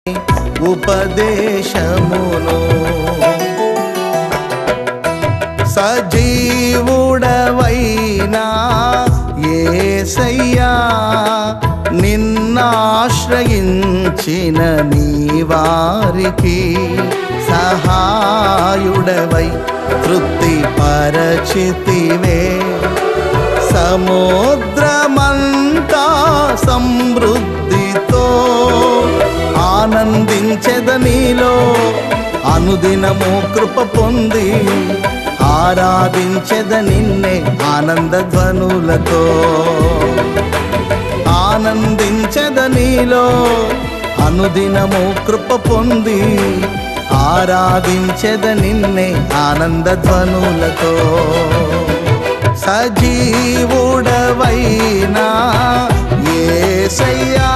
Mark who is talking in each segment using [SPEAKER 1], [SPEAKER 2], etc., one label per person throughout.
[SPEAKER 1] ఉపదేశమును సజీవుడవైనా ఏసయ్యా నిన్నాశ్రయించిన నీ వారికి సహాయుడవై తృప్తి పరచితివే సముద్రమంతా సమృద్ధితో ఆనందించెద నీలో అనుదినము కృప పొంది ఆరాధించెద నిన్నే ఆనంద ధ్వనులతో ఆనందించెద నీలో అనుదినము కృప పొంది ఆరాధించెద నిన్నే ఆనంద ధ్వనులతో సజీవుడవైనా ఏసయ్యా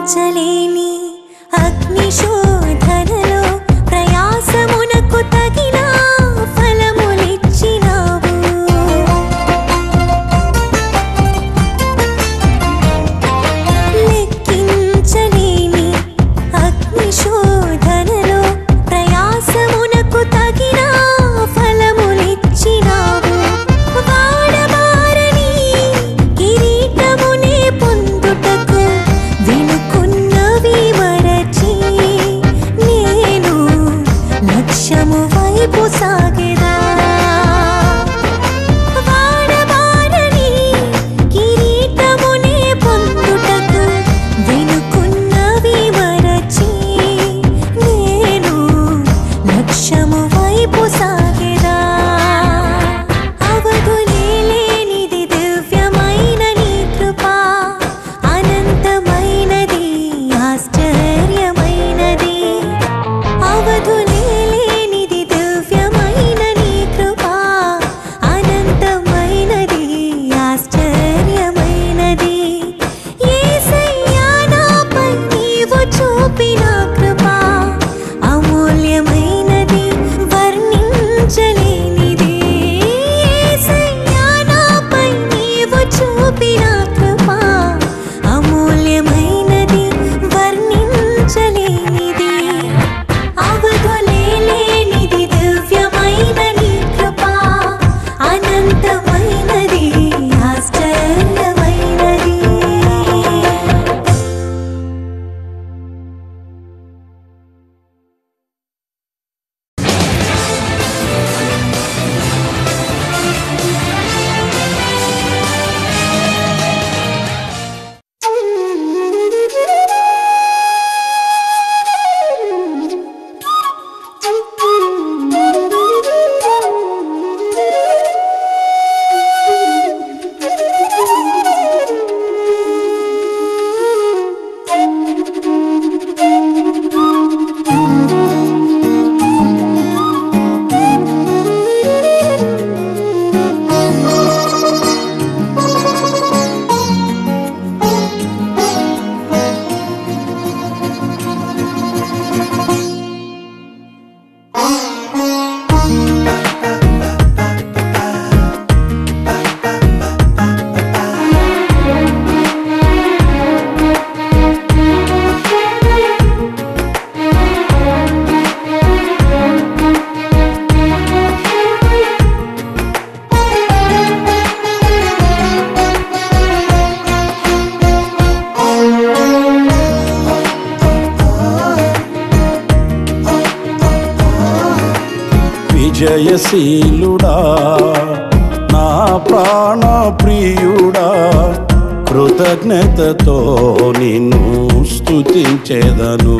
[SPEAKER 2] వర్ణించలేని అగ్నిశోధనలో ప్రయాసమునకు తగిన ఫలములిచ్చినావు లెక్కించలేని అగ్నిశోధనలో ప్రయాసమునకు తగిన ఫలములిచ్చినావు వాడబారని కిరీటమునే పొందుటకు వెనుకున్నవి మరచి నేను లక్ష్యము వైపు సాగెదా వాడబారని కిరీటమునే పొందుటకు వెనుకున్నవి మరచి నేను లక్ష్యము వైపు సాగెదా అవధులే లేనిది దివ్యమైన నీ కృప అనంతమైనది ఆశ్చర్యమైనది అవధులే లేనిది దివ్యమైన నీ కృప అనంతమైనది ఆశ్చర్యమైనది యేసయ్యా నాపై నీవు చూపిన కృప అమూల్యమైనది వర్ణించలేనిది యేసయ్యా నాపై నీవు చూపిన కృప అమూల్యమైనది వర్ణించలేనిది అవధులే లేనిది దివ్యమైన నీ కృప అనంతమైనది ఆశ్చర్యమైనది
[SPEAKER 3] విజయశీలుడా నా ప్రాణ ప్రియుడా కృతజ్ఞతతో నిన్ను స్తుతించేదను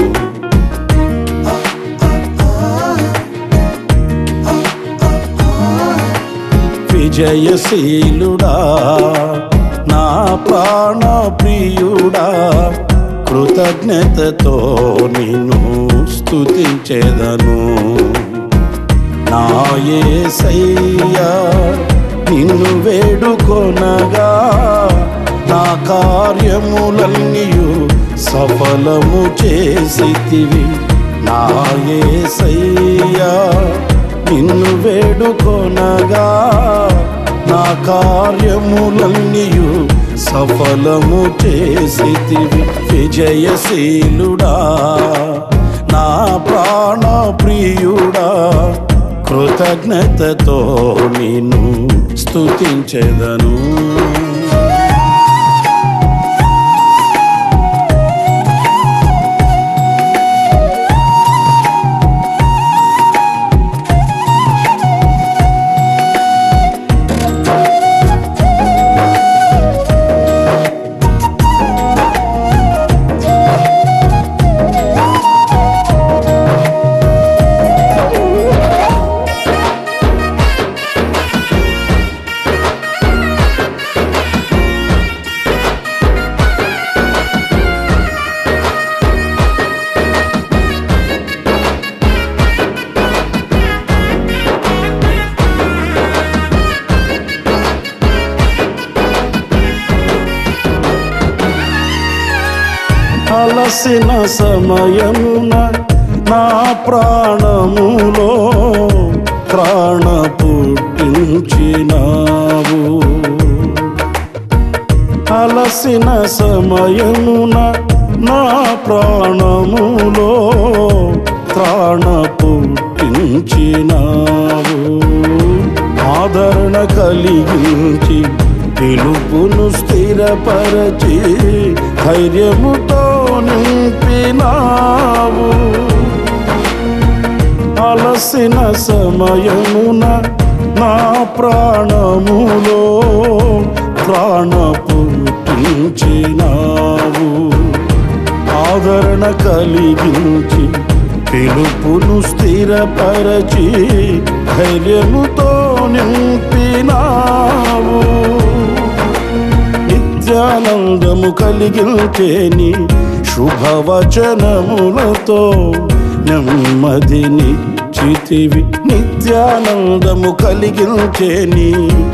[SPEAKER 3] విజయశీలుడా నా ప్రాణ ప్రియుడా కృతజ్ఞతతో నిన్ను స్తుతించేదను నా యేసయ్యా నిన్ను వేడుకొనగా నా కార్యములన్నీయు సఫలము చేసితివి నా యేసయ్యా నిన్ను వేడుకొనగా నా కార్యములన్నీయు సఫలము చేసితివి విజయశీలుడా నా ప్రాణ ప్రియుడా కృతజ్ఞతతో నిన్ను స్తుతించెదను అలసిన సమయమున నా ప్రాణములో ప్రాణ పుట్టించినావు అలసిన సమయమున నా ప్రాణములో ప్రాణ పుట్టించినావు ఆదరణ కలిగించి పిలుపును స్థిరపరచి ధైర్యముతో నింపినావు అలసిన సమయమున నా ప్రాణములో ప్రాణ పుట్టించినావు ఆదరణ కలిగించి పిలుపును స్థిరపరచి ధైర్యముతో నింపినావు నిత్యానందము కలిగించేని శుభవచనములతో నెమ్మదిని చితివి నిత్యానందము కలిగించేని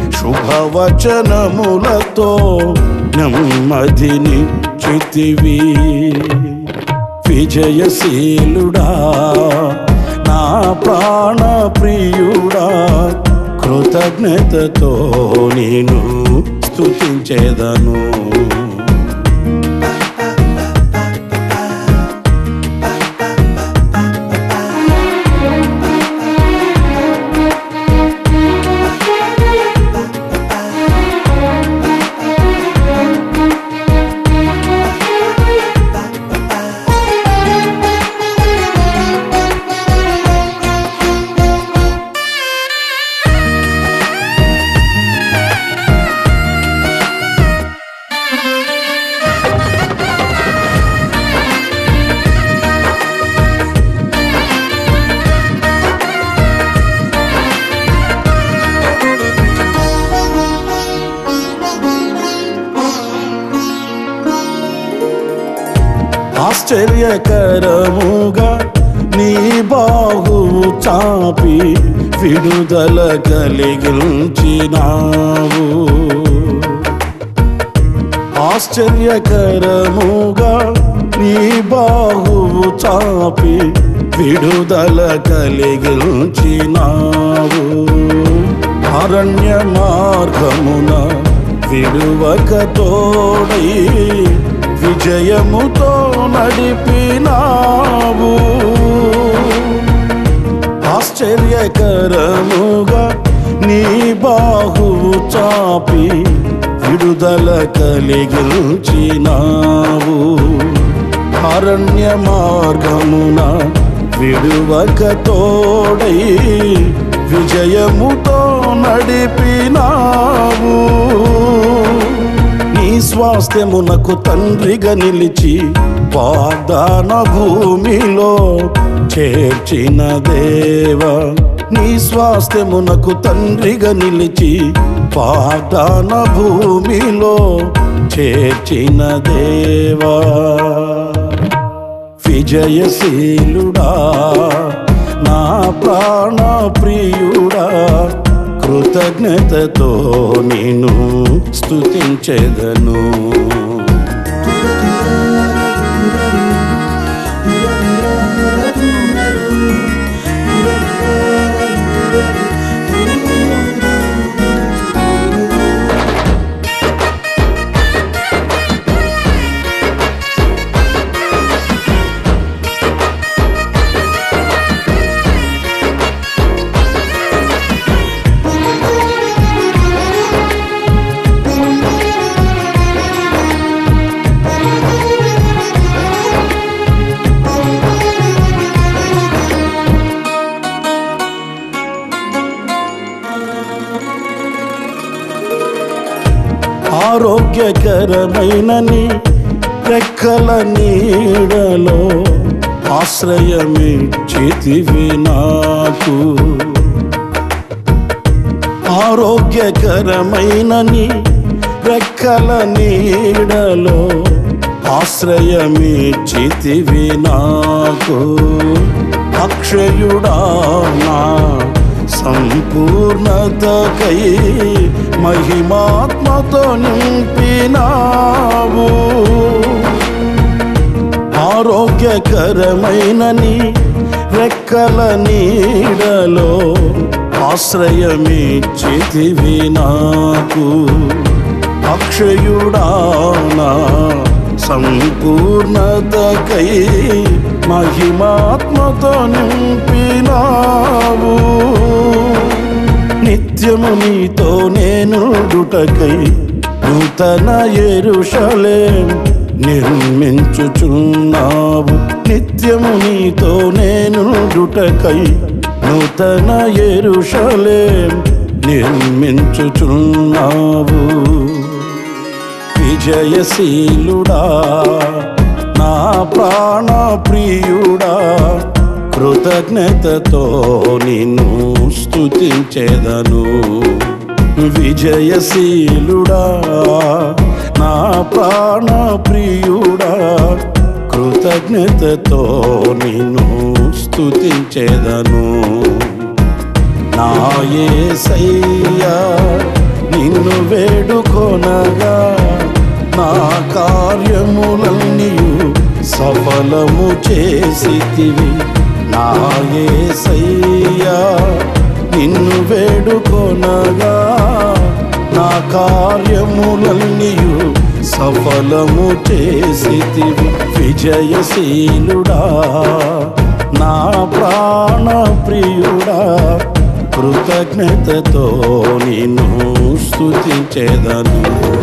[SPEAKER 3] శుభవచనములతో నెమ్మదిని చితివి విజయశీలుడా నా ప్రాణ ప్రియుడా కృతజ్ఞతతో నేను స్తుతించేదను ఆశ్చర్యకరముగా నీ బాహువు చాపి విడుదల కలిగించినావు ఆశ్చర్యకరముగా నీ బాహువు చాపి విడుదల కలిగించినావు అరణ్య మార్గమున విడువక తోడై విజయముతో నడిపినావు ఆశ్చర్యకరముగా నీ బాహువు చాపి విడుదల కలిగించినావు అరణ్య మార్గమున విడువక తోడై విజయముతో నడిపినావు నీ స్వాస్థ్యమునకు తండ్రిగా నిలిచి వాగ్దాన భూమిలో చేర్చిన దేవా నీ స్వాస్థ్యమునకు తండ్రిగా నిలిచి వాగ్దాన భూమిలో చేర్చిన దేవా విజయశీలుడా నా ప్రాణ ప్రియుడా కృతజ్ఞతతో నేను స్తుతించెదను ఆరోగ్యకరమైన నీ రెక్కల నీడలో ఆశ్రయమిచ్చితివి నాకు ఆరోగ్యకరమైన నీ రెక్కల నీడలో ఆశ్రయమిచ్చితివి నాకు అక్షయుడా నా సంపూర్ణతకై మహిమాత్మతో నింపినావు ఆరోగ్యకరమైన నీ రెక్కల నీడలో ఆశ్రయమిచ్చితివి నాకు అక్షయుడానా సంపూర్ణతకై మహిమాత్మతో నింపినావు నిత్యము నీతో నేను డుటకై నూతన ఎరుషలేం నిర్మించుచున్నావు నిత్యము నీతో నేను డుటకై నూతన ఎరుషలేం నిర్మించుచున్నావు విజయశీలుడా నా ప్రాణ ప్రియుడా కృతజ్ఞతతో నిన్ను స్తుతించేదను విజయశీలుడా నా ప్రాణ ప్రియుడా కృతజ్ఞతతో నిన్ను స్తుతించేదను నా యేసయ్యా నిన్ను వేడుకొనగా నా కార్యములన్నీ సఫలము చేసితివి నా యేసయ్యా నిన్ను వేడుకొనగా నా కార్యములన్నీ సఫలము చేసితివి విజయశీలుడా నా ప్రాణ ప్రియుడా కృతజ్ఞతతో నిన్ను స్తుతించేదను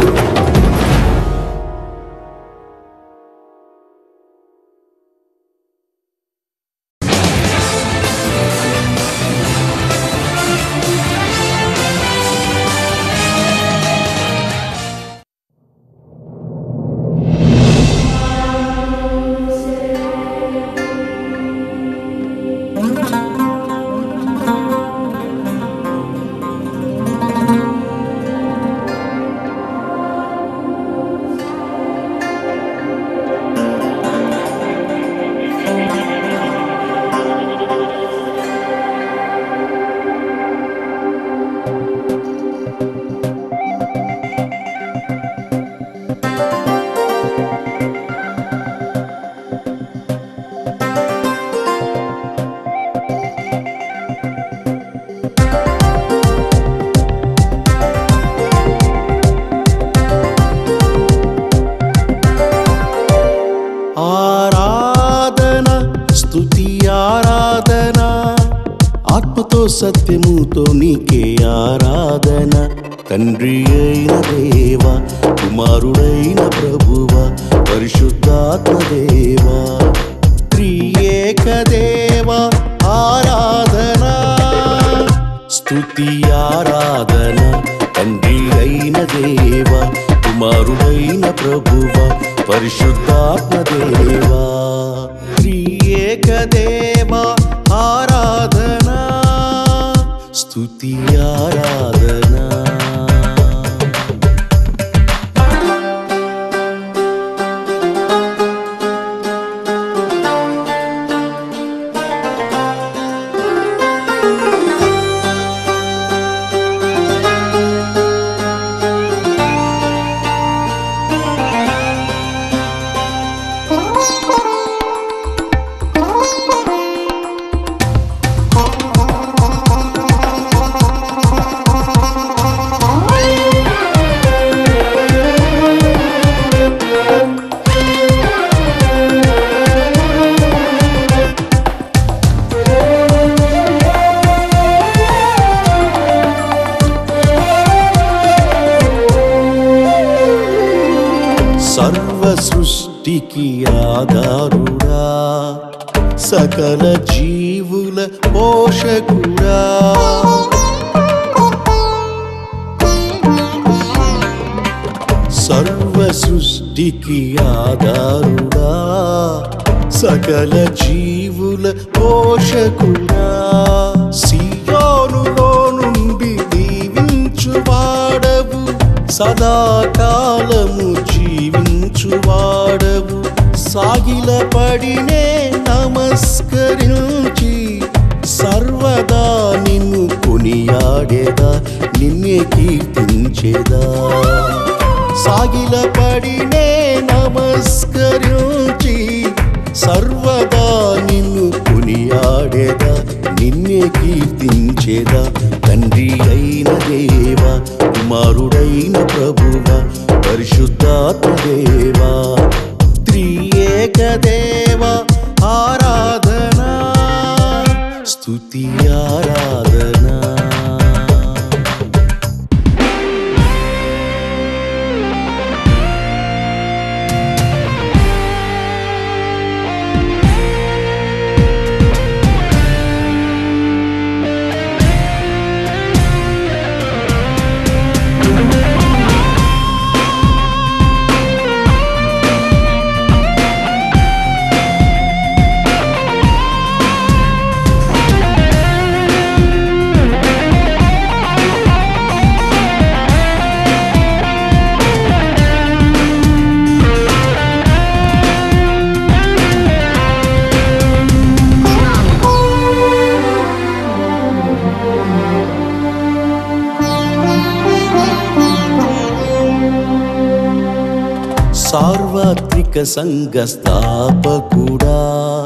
[SPEAKER 1] ఆరాధన స్తుతి ఆరాధన ఆత్మతో సత్యముతో నీకే ఆరాధన తండ్రి అయిన దేవ కుమారుడైన ప్రభువ పరిశుద్ధాత్మ దేవా త్రియేక దేవ ఆరాధన స్తుతి ఆరాధన తండ్రి అయిన దేవ కుమారుడైన ప్రభువ పరిశుద్ధాత్మ దేవా త్రియేక దేవ ఆరాధన స్తుతి ఆరాధన సర్వ సృష్టికి ఆధారుడా సకల జీవుల పోషకుడా సర్వ సృష్టికి ఆధారుడా సకల జీవుల పోషకుడా సియోనులో నుండి దీవించువాడవు సదాకాలము జీవించువాడవు సాగిల పడినే నమస్కరించి సర్వదా నిన్ను కొనియాడేదా నిన్నే కీర్తించేదా సాగిలపడినే నమస్కరించి సర్వదా నిన్ను కొనియాడేదా నిన్నే కీర్తించేదా తండ్రి అయిన దేవా కుమారుడైన ప్రభువా పరిశుద్ధాత్మదేవా త్రియేక దేవా ఆరాధనా స్తుతి ఆరాధనా సార్వత్రిక సంఘ స్థాపకుడా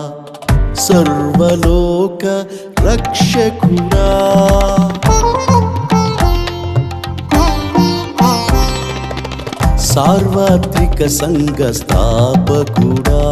[SPEAKER 1] సర్వలోక రక్షకుడా సార్వత్రిక సంఘ స్థాపకుడా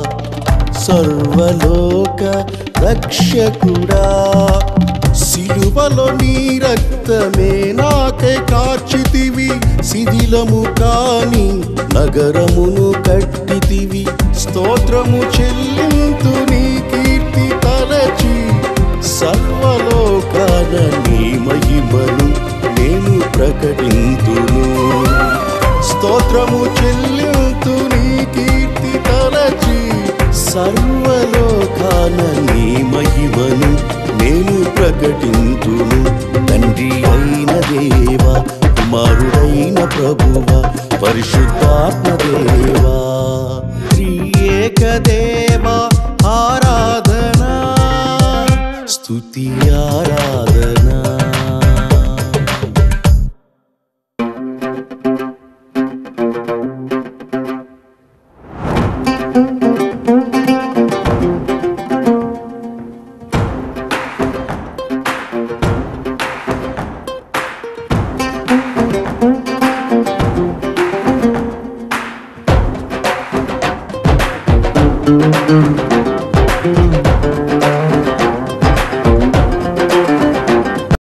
[SPEAKER 1] సర్వలోక రక్షకుడా సిలువలో నీ రక్తమే నాకై కార్చితివి శిథిలము కాని నగరమును కట్టితివి స్తోత్రము చెల్లింతు నీ కీర్తి తలచి సర్వలోకాన నీ మహిమను నేను ప్రకటింతును స్తోత్రము చెల్లింతు నీ కీర్తి తలచి సర్వలోకాన నీ మహిమను నేను ప్రకటింతును తండ్రి అయిన దేవా కుమారుడైన ప్రభువా పరిశుద్ధాత్మ దేవా త్రియేక దేవా ఆరాధనా స్తుతి ఆరాధనా